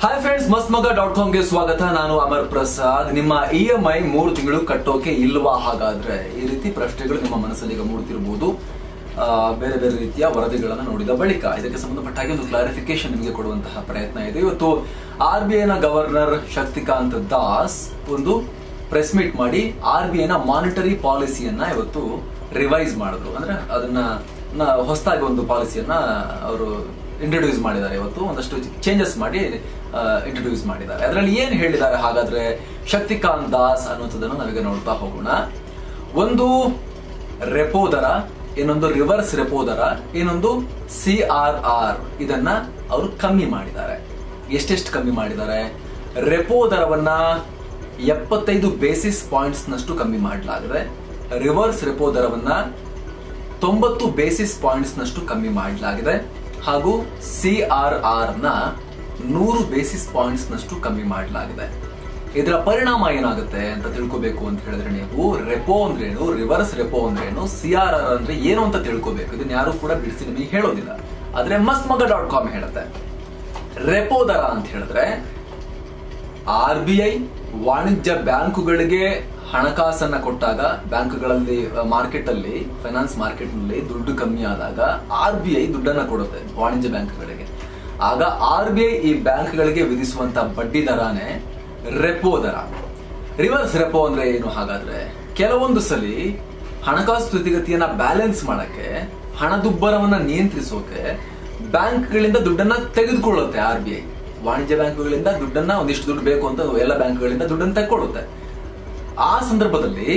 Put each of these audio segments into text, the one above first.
hi friends ಮಸ್ತ್ ಮಗ dot ಕಾಮ್ಗೆ ಸ್ವಾಗತ ನಾನು ಅಮರ್ ಪ್ರಸಾದ್ ನಿಮ್ಮ ಇ ಎಂ ಐ ಮೂರು ತಿಂಗಳು ಕಟ್ಟೋಕೆ ಇಲ್ವಾ ಹಾಗಾದ್ರೆ ಈ ರೀತಿ ಪ್ರಶ್ನೆಗಳು ನಿಮ್ಮ ಮನಸ್ಸಲ್ಲಿ ಈಗ ಮೂಡ್ತಿರ್ಬೋದು ಆ, ಬೇರೆ ಬೇರೆ ರೀತಿಯ ವರದಿಗಳನ್ನು ನೋಡಿದ ಬಳಿಕ ಇದಕ್ಕೆ ಸಂಬಂಧಪಟ್ಟ ಹಾಗೆ ಒಂದು ಕ್ಲಾರಿಫಿಕೇಶನ್ ನಿಮಗೆ ಕೊಡುವಂತಹ ಪ್ರಯತ್ನ ಇದೆ ಇವತ್ತು ಆರ್ ಬಿ ಐನ ಗವರ್ನರ್ ಶಕ್ತಿಕಾಂತ್ ದಾಸ್ ಒಂದು ಪ್ರೆಸ್ ಮೀಟ್ ಮಾಡಿ ಆರ್ ಬಿ ಐನ ಮಾನಿಟರಿ ಪಾಲಿಸಿಯನ್ನ ಇವತ್ತು ರಿವೈಸ್ ಮಾಡಿದ್ರು ಅಂದ್ರೆ ಅದನ್ನ ನ- ಹೊಸದಾಗಿ ಒಂದು ಪಾಲಿಸಿಯನ್ನ ಅವರು ಇಂಟ್ರೊಡ್ಯೂಸ್ ಮಾಡಿದ್ದಾರೆ ಇವತ್ತು ಒಂದಷ್ಟು ಚೇಂಜಸ್ ಮಾಡಿ ಇಂಟ್ರೊಡ್ಯೂಸ್ ಮಾಡಿದ್ದಾರೆ ಅದರಲ್ಲಿ ಏನ್ ಹೇಳಿದ್ದಾರೆ ಹಾಗಾದ್ರೆ ಶಕ್ತಿಕಾಂತ್ ದಾಸ್ ಅನ್ನುವಂಥದ್ದನ್ನು ನಾವೀಗ ನೋಡ್ತಾ ಹೋಗೋಣ ಒಂದು ರೆಪೋ ದರ ಇನ್ನೊಂದು ರಿವರ್ಸ್ ರೆಪೋ ದರ ಇನ್ನೊಂದು ಸಿ ಆರ್ ಆರ್ ಇದನ್ನ ಅವರು ಕಮ್ಮಿ ಮಾಡಿದ್ದಾರೆ ಎಷ್ಟೆಷ್ಟು ಕಮ್ಮಿ ಮಾಡಿದ್ದಾರೆ ರೆಪೋ ದರವನ್ನ ಎಪ್ಪತ್ತೈದು ಬೇಸಿಸ್ ಪಾಯಿಂಟ್ಸ್ ನಷ್ಟು ಕಮ್ಮಿ ಮಾಡಲಾಗಿದೆ ರಿವರ್ಸ್ ರೆಪೋ ದರವನ್ನ ತೊಂಬತ್ತು ಬೇಸಿಸ್ ಪಾಯಿಂಟ್ಸ್ ನಷ್ಟು ಕಮ್ಮಿ ಮಾಡಲಾಗಿದೆ ಹಾಗೂ ಸಿ ಆರ್ ಆರ್ ನ ನೂರು ಬೇಸಿಸ್ ಪಾಯಿಂಟ್ಸ್ ನಷ್ಟು ಕಮ್ಮಿ ಮಾಡಲಾಗಿದೆ ಇದರ ಪರಿಣಾಮ ಏನಾಗುತ್ತೆ ಅಂತ ತಿಳ್ಕೊಬೇಕು ಅಂತ ಹೇಳಿದ್ರೆ ನೀವು ರೆಪೋ ಅಂದ್ರೇನು ರಿವರ್ಸ್ ರೆಪೋ ಅಂದ್ರೇನು ಸಿ ಆರ್ ಆರ್ ಅಂದ್ರೆ ಏನು ಅಂತ ತಿಳ್ಕೊಬೇಕು ಇದನ್ನ ಯಾರು ಕೂಡ ಬಿಡಿಸಿ ನಿಮಗೆ ಹೇಳೋದಿಲ್ಲ ಆದ್ರೆ ಮಸ್ತ್ ಮಗ ಡಾಟ್ ಕಾಮ್ ಹೇಳುತ್ತೆ ರೆಪೋ ದರ ಅಂತ ಹೇಳಿದ್ರೆ ಆರ್ ಬಿ ಐ ವಾಣಿಜ್ಯ ಬ್ಯಾಂಕುಗಳಿಗೆ ಹಣಕಾಸನ್ನ ಕೊಟ್ಟಾಗ ಬ್ಯಾಂಕ್ಗಳಲ್ಲಿ ಮಾರ್ಕೆಟ್ ಅಲ್ಲಿ ಫೈನಾನ್ಸ್ ಮಾರ್ಕೆಟ್ ನಲ್ಲಿ ದುಡ್ಡು ಕಮ್ಮಿ ಆದಾಗ ಆರ್ ಬಿ ಐ ದುಡ್ಡನ್ನ ಕೊಡುತ್ತೆ ವಾಣಿಜ್ಯ ಬ್ಯಾಂಕ್ಗಳಿಗೆ ಆಗ ಆರ್ ಬಿ ಐ ಈ ಬ್ಯಾಂಕ್ಗಳಿಗೆ ವಿಧಿಸುವಂತ ಬಡ್ಡಿ ದರಾನೇ ರೆಪೋ ದರ ರಿವರ್ಸ್ ರೆಪೋ ಅಂದ್ರೆ ಏನು ಹಾಗಾದ್ರೆ ಕೆಲವೊಂದು ಸಲಿ ಹಣಕಾಸು ಸ್ಥಿತಿಗತಿಯನ್ನ ಬ್ಯಾಲೆನ್ಸ್ ಮಾಡಕ್ಕೆ ಹಣದುಬ್ಬರವನ್ನ ನಿಯಂತ್ರಿಸೋಕೆ ಬ್ಯಾಂಕ್ಗಳಿಂದ ದುಡ್ಡನ್ನ ತೆಗೆದುಕೊಳ್ಳುತ್ತೆ ಆರ್ ಬಿ ಐ ವಾಣಿಜ್ಯ ಬ್ಯಾಂಕುಗಳಿಂದ ದುಡ್ಡನ್ನ ಒಂದಿಷ್ಟು ದುಡ್ಡು ಬೇಕು ಅಂತ ಎಲ್ಲ ಬ್ಯಾಂಕ್ಗಳಿಂದ ದುಡ್ಡನ್ನು ತೆಕ್ಕೊಳ್ಳುತ್ತೆ ಆ ಸಂದರ್ಭದಲ್ಲಿ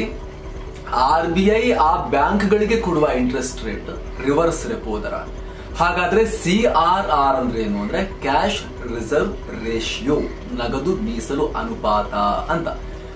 ಆರ್ ಬಿ ಐ ಆ ಬ್ಯಾಂಕ್ಗಳಿಗೆ ಕೊಡುವ ಇಂಟ್ರೆಸ್ಟ್ ರೇಟ್ ರಿವರ್ಸ್ ರೆಪೋ ದರ ಹಾಗಾದ್ರೆ ಸಿ ಆರ್ ಆರ್ ಅಂದ್ರೆ ಏನು ಅಂದ್ರೆ ಕ್ಯಾಶ್ ರಿಸರ್ವ್ ರೇಷಿಯೋ ನಗದು ಮೀಸಲು ಅನುಪಾತ ಅಂತ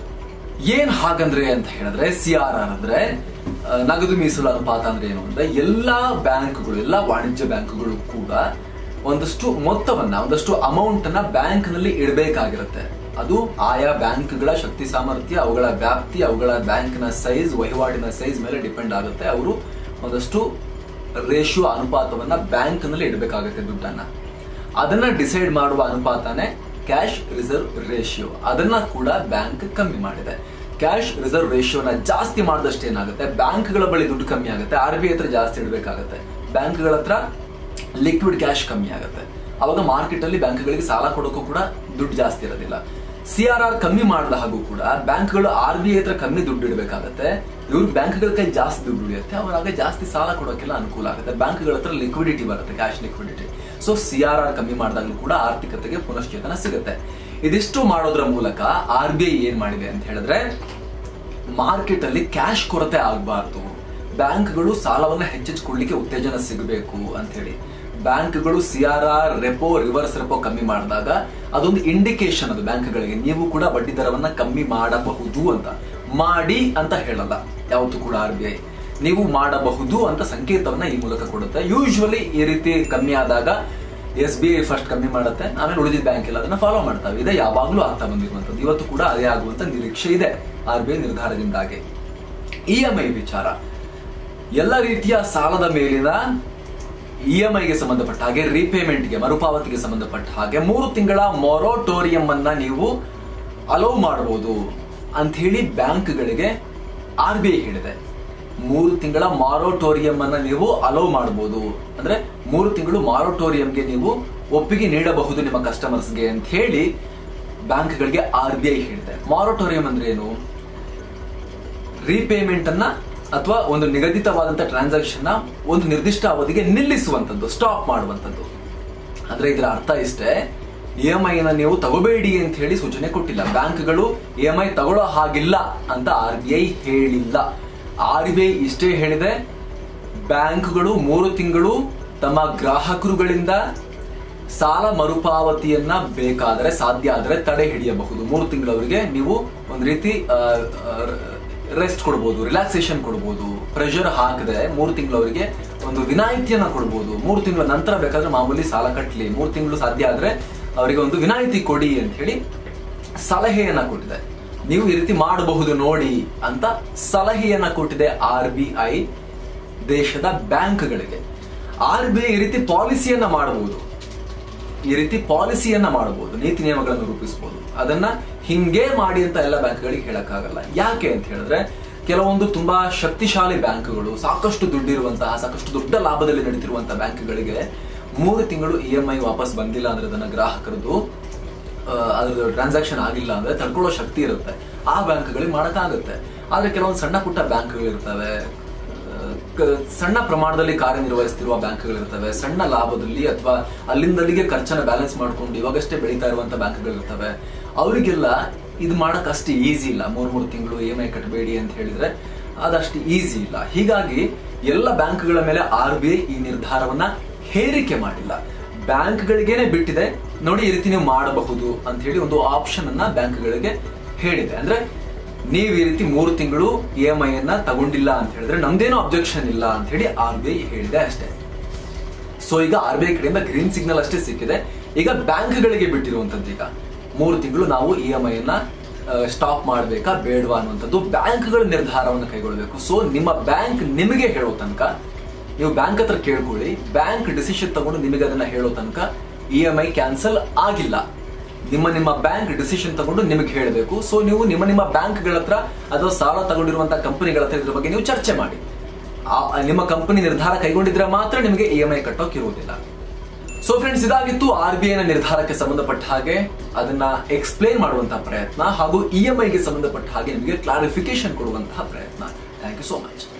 ಏನ್ ಹಾಗಂದ್ರೆ ಅಂತ ಹೇಳಿದ್ರೆ ಸಿ ಆರ್ ಆರ್ ಅಂದ್ರೆ ಆ, ನಗದು ಮೀಸಲು ಅನುಪಾತ ಅಂದ್ರೆ ಏನು ಅಂದ್ರೆ ಎಲ್ಲಾ ಬ್ಯಾಂಕ್ಗಳು ಎಲ್ಲಾ ವಾಣಿಜ್ಯ ಬ್ಯಾಂಕ್ಗಳು ಕೂಡ ಒಂದಷ್ಟು ಮೊತ್ತವನ್ನ ಒಂದಷ್ಟು ಅಮೌಂಟ್ ಅನ್ನ ಬ್ಯಾಂಕ್ ನಲ್ಲಿ ಇಡಬೇಕಾಗಿರುತ್ತೆ ಅದು ಆಯಾ ಬ್ಯಾಂಕ್ಗಳ ಶಕ್ತಿ ಸಾಮರ್ಥ್ಯ ಅವುಗಳ ವ್ಯಾಪ್ತಿ ಅವುಗಳ ಬ್ಯಾಂಕ್ನ ಸೈಜ್ ವಹಿವಾಟಿನ ಸೈಜ್ ಮೇಲೆ ಡಿಪೆಂಡ್ ಆಗುತ್ತೆ ಅವರು ಒಂದಷ್ಟು ರೇಷಿಯೋ ಅನುಪಾತವನ್ನ ಬ್ಯಾಂಕ್ ನಲ್ಲಿ ಇಡಬೇಕಾಗುತ್ತೆ ದುಡ್ಡನ್ನ ಅದನ್ನ ಡಿಸೈಡ್ ಮಾಡುವ ಅನುಪಾತನೇ ಕ್ಯಾಶ್ ರಿಸರ್ವ್ ರೇಷಿಯೋ ಅದನ್ನ ಕೂಡ ಬ್ಯಾಂಕ್ ಕಮ್ಮಿ ಮಾಡಿದೆ ಕ್ಯಾಶ್ ರಿಸರ್ವ್ ರೇಷಿಯೋನ ಜಾಸ್ತಿ ಮಾಡಿದಷ್ಟು ಏನಾಗುತ್ತೆ ಬ್ಯಾಂಕ್ಗಳ ಬಳಿ ದುಡ್ಡು ಕಮ್ಮಿ ಆಗುತ್ತೆ ಆರ್ ಬಿ ಐ ಹತ್ರ ಜಾಸ್ತಿ ಇಡಬೇಕಾಗುತ್ತೆ ಬ್ಯಾಂಕ್ಗಳ ಹತ್ರ ಲಿಕ್ವಿಡ್ ಕ್ಯಾಶ್ ಕಮ್ಮಿ ಆಗುತ್ತೆ ಅವಾಗ ಮಾರ್ಕೆಟ್ ಅಲ್ಲಿ ಬ್ಯಾಂಕ್ಗಳಿಗೆ ಸಾಲ ಕೊಡೋಕ್ಕೂ ಕೂಡ ದುಡ್ಡು ಜಾಸ್ತಿ ಇರೋದಿಲ್ಲ ಸಿ ಆರ್ ಆರ್ ಕಮ್ಮಿ ಮಾಡಿದ ಹಾಗೂ ಕೂಡ ಬ್ಯಾಂಕ್ಗಳು ಆರ್ ಬಿ ಐ ಹತ್ರ ಕಮ್ಮಿ ದುಡ್ಡು ಇಡಬೇಕಾಗತ್ತೆ ಇವ್ರು ಬ್ಯಾಂಕ್ಗಳ ಕೈ ಜಾಸ್ತಿ ದುಡ್ಡು ಉಳಿಯುತ್ತೆ ಅವರಾಗ ಜಾಸ್ತಿ ಸಾಲ ಕೊಡೋಕೆಲ್ಲ ಅನುಕೂಲ ಆಗುತ್ತೆ ಬ್ಯಾಂಕ್ಗಳ ಹತ್ರ ಲಿಕ್ವಿಡಿಟಿ ಬರುತ್ತೆ cash liquidity so C R R ಕಮ್ಮಿ ಮಾಡಿದಾಗಲೂ ಕೂಡ ಆರ್ಥಿಕತೆಗೆ ಪುನಶ್ಚೇತನ ಸಿಗುತ್ತೆ ಇದಿಷ್ಟು ಮಾಡೋದ್ರ ಮೂಲಕ ಆರ್ ಬಿ ಐ ಏನ್ ಮಾಡಿದೆ ಅಂತ ಹೇಳಿದ್ರೆ ಮಾರ್ಕೆಟ್ ಅಲ್ಲಿ ಕ್ಯಾಶ್ ಕೊರತೆ ಆಗಬಾರ್ದು ಬ್ಯಾಂಕ್ಗಳು ಸಾಲವನ್ನ ಹೆಚ್ಚಿಸಿಕೊಳ್ಳಿಕ್ಕೆ ಉತ್ತೇಜನ ಸಿಗಬೇಕು ಅಂತ ಹೇಳಿ ಬ್ಯಾಂಕ್ಗಳು C R R repo reverse repo ಕಮ್ಮಿ ಮಾಡಿದಾಗ ಅದೊಂದು ಇಂಡಿಕೇಶನ್ ಅದು ಬ್ಯಾಂಕ್ಗಳಿಗೆ ನೀವು ಕೂಡ ಬಡ್ಡಿ ದರವನ್ನ ಕಮ್ಮಿ ಮಾಡಬಹುದು ಅಂತ ಮಾಡಿ ಅಂತ ಹೇಳಲ್ಲ ಯಾವತ್ತೂ ಕೂಡ ಆರ್ ಬಿ ಐ ನೀವು ಮಾಡಬಹುದು ಅಂತ ಸಂಕೇತವನ್ನ ಈ ಮೂಲಕ ಕೊಡುತ್ತೆ ಯೂಶುವಲಿ ಈ ರೀತಿ ಕಮ್ಮಿ ಆದಾಗ ಎಸ್ ಬಿ ಐ ಫಸ್ಟ್ ಕಮ್ಮಿ ಮಾಡುತ್ತೆ ಆಮೇಲೆ ಉಳಿದಿದ್ದ ಬ್ಯಾಂಕ್ ಎಲ್ಲ ಅದನ್ನ ಫಾಲೋ ಮಾಡ್ತಾವೆ ಇದೆ ಯಾವಾಗ್ಲೂ ಆಗ್ತಾ ಬಂದಿರುವಂತದ್ದು ಇವತ್ತು ಕೂಡ ಅದೇ ಆಗುವಂತ ನಿರೀಕ್ಷೆ ಇದೆ ಆರ್ ಬಿ ಐ ನಿರ್ಧಾರದಿಂದಾಗಿ ಇ ಎಂ ಐ ವಿಚಾರ ಎಲ್ಲ ರೀತಿಯ ಸಾಲದ ಮೇಲಿನ ಇ ಎಂ ಐಗೆ ಸಂಬಂಧಪಟ್ಟ ಹಾಗೆ ರೀಪೇಮೆಂಟ್ಗೆ ಮರುಪಾವತಿಗೆ ಸಂಬಂಧಪಟ್ಟ ಹಾಗೆ ಮೂರು ತಿಂಗಳ ಮೊರಟೋರಿಯಂ ಅನ್ನ ನೀವು ಅಲೋ ಮಾಡಬಹುದು ಅಂತ ಹೇಳಿ ಬ್ಯಾಂಕ್ಗಳಿಗೆ ಆರ್ ಬಿ ಐ ಹೇಳಿದೆ ಮೂರು ತಿಂಗಳ ಮಾರೋಟೋರಿಯಂ ಅನ್ನ ನೀವು ಅಲೋ ಮಾಡಬಹುದು ಅಂದ್ರೆ ಮೂರು ತಿಂಗಳು ಮಾರೋಟೋರಿಯಂಗೆ ನೀವು ಒಪ್ಪಿಗೆ ನೀಡಬಹುದು ನಿಮ್ಮ ಕಸ್ಟಮರ್ಸ್ಗೆ ಅಂತ ಹೇಳಿ ಬ್ಯಾಂಕ್ಗಳಿಗೆ ಆರ್ ಬಿ ಐ ಹೇಳಿದೆ ಮಾರೋಟೋರಿಯಂ ಅಂದ್ರೆ ಏನು ರೀಪೇಮೆಂಟ್ ಅನ್ನ ಅಥವಾ ಒಂದು ನಿಗದಿತವಾದಂತ ಟ್ರಾನ್ಸಾಕ್ಷನ್ ನ ಒಂದು ನಿರ್ದಿಷ್ಟ ಅವಧಿಗೆ ನಿಲ್ಲಿಸುವಂತದ್ದು ಸ್ಟಾಪ್ ಮಾಡುವಂತದ್ದು ಅಂದ್ರೆ ಇದರ ಅರ್ಥ ಇಷ್ಟೇ ಇ ಎಂ ಐ ನ ನೀವು ತಗೋಬೇಡಿ ಅಂತ ಹೇಳಿ ಸೂಚನೆ ಕೊಟ್ಟಿಲ್ಲ ಬ್ಯಾಂಕ್ಗಳು ಇ ಎಂ ಐ ತಗೊಳ್ಳೋ ಹಾಗಿಲ್ಲ ಅಂತ ಆರ್ ಬಿ ಐ ಹೇಳಿಲ್ಲ ಆರ್ ಬಿ ಐ ಇಷ್ಟೇ ಹೇಳಿದೆ ಬ್ಯಾಂಕ್ಗಳು ಮೂರು ತಿಂಗಳು ತಮ್ಮ ಗ್ರಾಹಕರುಗಳಿಂದ ಸಾಲ ಮರುಪಾವತಿಯನ್ನ ಬೇಕಾದರೆ ಸಾಧ್ಯ ಆದರೆ ತಡೆ ಹಿಡಿಯಬಹುದು ಮೂರು ತಿಂಗಳವರೆಗೆ ನೀವು ಒಂದು ರೀತಿ ರೆಸ್ಟ್ ಕೊಡ್ಬೋದು ರಿಲ್ಯಾಕ್ಸೇಷನ್ ಕೊಡ್ಬೋದು ಪ್ರೆಷರ್ ಹಾಕದೆ ಮೂರು ತಿಂಗಳವರೆಗೆ ಒಂದು ವಿನಾಯಿತಿಯನ್ನ ಕೊಡ್ಬೋದು ಮೂರು ತಿಂಗಳ ನಂತರ ಬೇಕಾದ್ರೆ ಮಾಮೂಲಿ ಸಾಲ ಕಟ್ಟಲಿ ಮೂರು ತಿಂಗಳು ಸಾಧ್ಯ ಆದ್ರೆ ಅವರಿಗೆ ಒಂದು ವಿನಾಯಿತಿ ಕೊಡಿ ಅಂತ ಹೇಳಿ ಸಲಹೆಯನ್ನ ಕೊಟ್ಟಿದೆ ನೀವು ಈ ರೀತಿ ಮಾಡಬಹುದು ನೋಡಿ ಅಂತ ಸಲಹೆಯನ್ನ ಕೊಟ್ಟಿದೆ ಆರ್ ಬಿ ಐ ದೇಶದ ಬ್ಯಾಂಕ್ಗಳಿಗೆ ಆರ್ ಬಿ ಐ ಈ ರೀತಿ ಪಾಲಿಸಿಯನ್ನ ಮಾಡಬಹುದು ಈ ರೀತಿ ಪಾಲಿಸಿಯನ್ನ ಮಾಡಬಹುದು ನೀತಿ ನಿಯಮಗಳನ್ನು ರೂಪಿಸಬಹುದು ಅದನ್ನ ಹಿಂಗೆ ಮಾಡಿ ಅಂತ ಎಲ್ಲ ಬ್ಯಾಂಕ್ಗಳಿಗೆ ಹೇಳಕ್ಕಾಗಲ್ಲ ಯಾಕೆ ಅಂತ ಹೇಳಿದ್ರೆ ಕೆಲವೊಂದು ತುಂಬಾ ಶಕ್ತಿಶಾಲಿ ಬ್ಯಾಂಕ್ಗಳು ಸಾಕಷ್ಟು ದುಡ್ಡಿರುವಂತಹ ಸಾಕಷ್ಟು ದೊಡ್ಡ ಲಾಭದಲ್ಲಿ ನಡೀತಿರುವಂತಹ ಬ್ಯಾಂಕ್ಗಳಿಗೆ ಮೂರು ತಿಂಗಳು ಇ ಎಂ ಐ ವಾಪಸ್ ಬಂದಿಲ್ಲ ಅಂದ್ರೆ ಅದನ್ನ ಗ್ರಾಹಕರದು ಆ, ಅದ್ರ ಟ್ರಾನ್ಸಾಕ್ಷನ್ ಆಗಿಲ್ಲ ಅಂದ್ರೆ ತಡ್ಕೊಳ್ಳೋ ಶಕ್ತಿ ಇರುತ್ತೆ ಆ ಬ್ಯಾಂಕ್ಗಳಿಗೆ ಮಾಡಕ್ಕಾಗುತ್ತೆ ಆದ್ರೆ ಕೆಲವೊಂದು ಸಣ್ಣ ಪುಟ್ಟ ಬ್ಯಾಂಕ್ಗಳು ಇರ್ತವೆ ಕ- ಸಣ್ಣ ಪ್ರಮಾಣದಲ್ಲಿ ಕಾರ್ಯನಿರ್ವಹಿಸ್ತಿರುವ ಬ್ಯಾಂಕ್ಗಳಿರ್ತವೆ ಸಣ್ಣ ಲಾಭದಲ್ಲಿ ಅಥವಾ ಅಲ್ಲಿಂದಲ್ಲಿಗೆ ಖರ್ಚನ್ನ ಬ್ಯಾಲೆನ್ಸ್ ಮಾಡ್ಕೊಂಡು ಇವಾಗಷ್ಟೇ ಬೆಳೀತಾ ಇರುವಂತ ಬ್ಯಾಂಕ್ಗಳಿರ್ತವೆ ಅವರಿಗೆಲ್ಲ ಇದು ಮಾಡಕ್ ಅಷ್ಟು ಈಸಿ ಇಲ್ಲ ಮೂರ್ ಮೂರು ತಿಂಗಳು ಇ ಎಂ ಐ ಕಟ್ಟಬೇಡಿ ಅಂತ ಹೇಳಿದ್ರೆ ಅದಷ್ಟು ಈಸಿ ಇಲ್ಲ ಹೀಗಾಗಿ ಎಲ್ಲ ಬ್ಯಾಂಕ್ಗಳ ಮೇಲೆ ಆರ್ ಬಿ ಐ ಈ ನಿರ್ಧಾರವನ್ನ ಹೇರಿಕೆ ಮಾಡಿಲ್ಲ ಬ್ಯಾಂಕ್ಗಳಿಗೇನೆ ಬಿಟ್ಟಿದೆ ನೋಡಿ ಈ ರೀತಿ ನೀವು ಮಾಡಬಹುದು ಅಂತ ಹೇಳಿ ಒಂದು ಆಪ್ಷನ್ ಅನ್ನ ಬ್ಯಾಂಕ್ಗಳಿಗೆ ಹೇಳಿದೆ ಅಂದ್ರೆ ನೀವು ಈ ರೀತಿ ಮೂರು ತಿಂಗಳು ಇ ಎಂ ಐ ಅನ್ನ ತಗೊಂಡಿಲ್ಲ ಅಂತ ಹೇಳಿದ್ರೆ ನಮ್ದೇನೋ ಅಬ್ಜೆಕ್ಷನ್ ಇಲ್ಲ ಅಂತ ಹೇಳಿ ಆರ್ ಬಿ ಐ ಹೇಳಿದೆ ಅಷ್ಟೇ ಸೊ ಈಗ ಆರ್ ಬಿ ಐ ಕಡೆಯಿಂದ ಗ್ರೀನ್ ಸಿಗ್ನಲ್ ಅಷ್ಟೇ ಸಿಕ್ಕಿದೆ ಈಗ ಬ್ಯಾಂಕ್ಗಳಿಗೆ ಬಿಟ್ಟಿರುವಂತದ್ದು ಈಗ ಮೂರು ತಿಂಗಳು ನಾವು ಇ ಎಂ ಐ ಅನ್ನ ಸ್ಟಾಪ್ ಮಾಡಬೇಕಾ ಬೇಡವಾ ಅನ್ನುವಂಥದ್ದು ಬ್ಯಾಂಕ್ಗಳ ನಿರ್ಧಾರವನ್ನು ಕೈಗೊಳ್ಳಬೇಕು ಸೊ ನಿಮ್ಮ ಬ್ಯಾಂಕ್ ನಿಮಗೆ ಹೇಳೋ ತನಕ ನೀವು ಬ್ಯಾಂಕ್ ಹತ್ರ ಕೇಳ್ಕೊಳ್ಳಿ ಬ್ಯಾಂಕ್ ಡಿಸಿಷನ್ ತಗೊಂಡು ನಿಮಗೆ ಅದನ್ನ ಹೇಳೋ ತನಕ ಇ ಎಂ ಐ ಕ್ಯಾನ್ಸಲ್ ಆಗಿಲ್ಲ ನಿಮ್ಮ ನಿಮ್ಮ ಬ್ಯಾಂಕ್ ಡಿಸಿಷನ್ ತಗೊಂಡು ನಿಮಗೆ ಹೇಳಬೇಕು ಸೊ ನೀವು ನಿಮ್ಮ ನಿಮ್ಮ ಬ್ಯಾಂಕ್ಗಳ ಹತ್ರ ಅಥವಾ ಸಾಲ ತಗೊಂಡಿರುವಂತಹ ಕಂಪನಿಗಳ ಹತ್ರ ಇದ್ರ ಬಗ್ಗೆ ನೀವು ಚರ್ಚೆ ಮಾಡಿ ಆ- ನಿಮ್ಮ ಕಂಪನಿ ನಿರ್ಧಾರ ಕೈಗೊಂಡಿದ್ರೆ ಮಾತ್ರ ನಿಮಗೆ ಇ ಎಂ ಐ ಕಟ್ಟೋಕೆ ಇರುವುದಿಲ್ಲ ಸೊ ಫ್ರೆಂಡ್ಸ್ ಇದಾಗಿತ್ತು ಆರ್ ಬಿ ಐನ ನಿರ್ಧಾರಕ್ಕೆ ಸಂಬಂಧಪಟ್ಟ ಹಾಗೆ ಅದನ್ನ ಎಕ್ಸ್ಪ್ಲೇನ್ ಮಾಡುವಂತಹ ಪ್ರಯತ್ನ ಹಾಗೂ ಇ ಎಂ ಐಗೆ ಸಂಬಂಧಪಟ್ಟ ಹಾಗೆ ನಿಮಗೆ ಕ್ಲಾರಿಫಿಕೇಶನ್ ಕೊಡುವಂತಹ ಪ್ರಯತ್ನ ಥ್ಯಾಂಕ್ ಯು ಸೋ ಮಚ್